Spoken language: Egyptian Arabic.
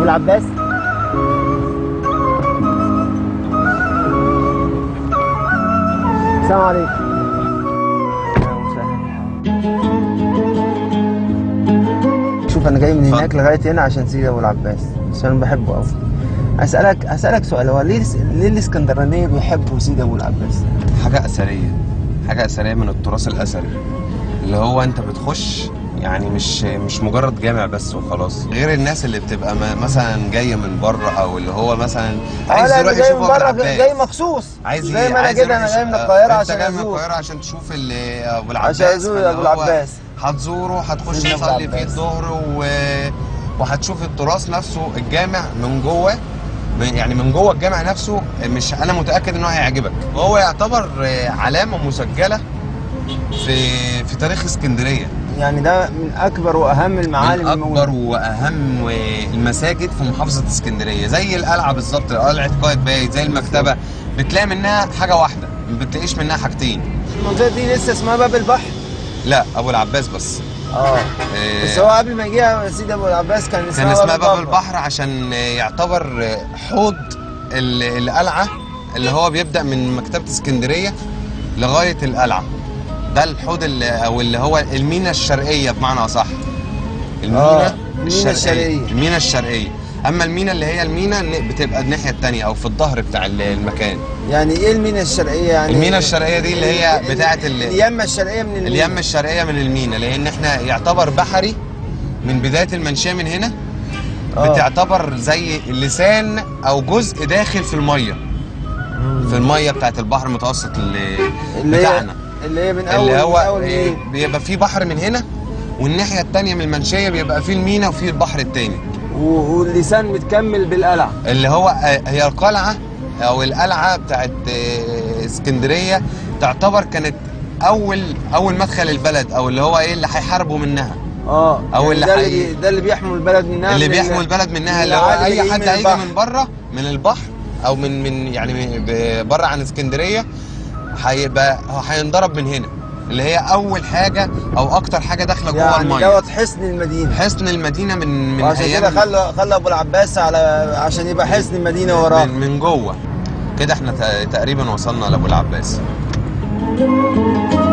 العباس السلام عليكم شوف انا جاي من هناك لغايه هنا عشان سيدي ابو العباس عشان أنا بحبه قوي اسالك اسالك سؤال هو ليه ليه الاسكندرانيه بيحبوا سيدي ابو العباس حاجة أثرية حاجة أثرية من التراث الأثري اللي هو أنت بتخش يعني مش مش مجرد جامع بس وخلاص غير الناس اللي بتبقى م- مثلا جايه من بره او اللي هو مثلا عايز آه، لا، يروح جاي يشوف من ابو بره العباس جاي مخصوص عايز زي ما انا عايز كده يروح انا يشوف- جاي من القاهره انت عشان جاي من ازور القاهره عشان تشوف ال- ابو العباس عشان أزور فاللي أبو هو العباس. هتزوره هتخش سيدنا أبو تصلي فيه العباس. الظهر و... وهتشوف التراث نفسه الجامع من جوه من- يعني من جوه الجامع نفسه مش انا متاكد انه هيعجبك وهو يعتبر علامه مسجله في في تاريخ اسكندريه يعني ده من اكبر واهم المعالم من الموجودة. اكبر واهم المساجد في محافظه اسكندريه زي القلعه بالظبط قلعه قايتباي زي المكتبه بتلاقي منها حاجه واحده ما بتلاقيش منها حاجتين المنطقه دي لسه اسمها باب البحر لا ابو العباس بس اه إيه، بس هو قبل ما يجي سيدي ابو العباس كان اسمها كان اسمها باب البحر عشان يعتبر حوض ال- القلعه اللي هو بيبدا من مكتبه اسكندريه لغايه القلعه ده الحوض اللي او اللي هو المينا الشرقيه بمعنى اصح آه، المينا المينا الشرقية. المينا الشرقيه اما المينا اللي هي المينا ن- بتبقى الناحيه الثانيه او في الظهر بتاع ال- المكان يعني ايه المينا الشرقيه يعني المينا الشرقيه دي اللي هي بتاعه ال- اليمه الشرقيه من المينا اليمة الشرقية من المينا لأن احنا يعتبر بحري من بداية المنشية من هنا آه. بتعتبر زي لسان أو جزء داخل في المية في المية بتاعت البحر المتوسط اللي, اللي هي بتاعنا اللي هي من اول اللي من هو اول إيه، منين بيبقى فيه بحر من هنا والناحية التانية من المنشية بيبقى فيه المينا وفيه البحر التاني و- واللسان متكمل بالقلعه اللي هو آه، هي القلعة أو القلعة بتاعت آه، اسكندرية تعتبر كانت أول أول مدخل البلد أو اللي هو إيه اللي هيحاربوا منها اه أو يعني اللي ده حي- اللي ده اللي بيحموا البلد منها اللي من بيحموا ال- البلد منها من اللي هو العالم اي اللي حد من هيجي البحر. من بره من البحر او من من يعني من- ب- بره عن اسكندريه هيبقى هينضرب من هنا اللي هي اول حاجه او اكتر حاجه داخله جوه يعني الميه دوت حصن المدينه حصن المدينه من من وعشان كده ايام خلى خلى ابو العباس على عشان يبقى حصن المدينه وراه من, من جوه كده احنا ت- تقريبا وصلنا لابو العباس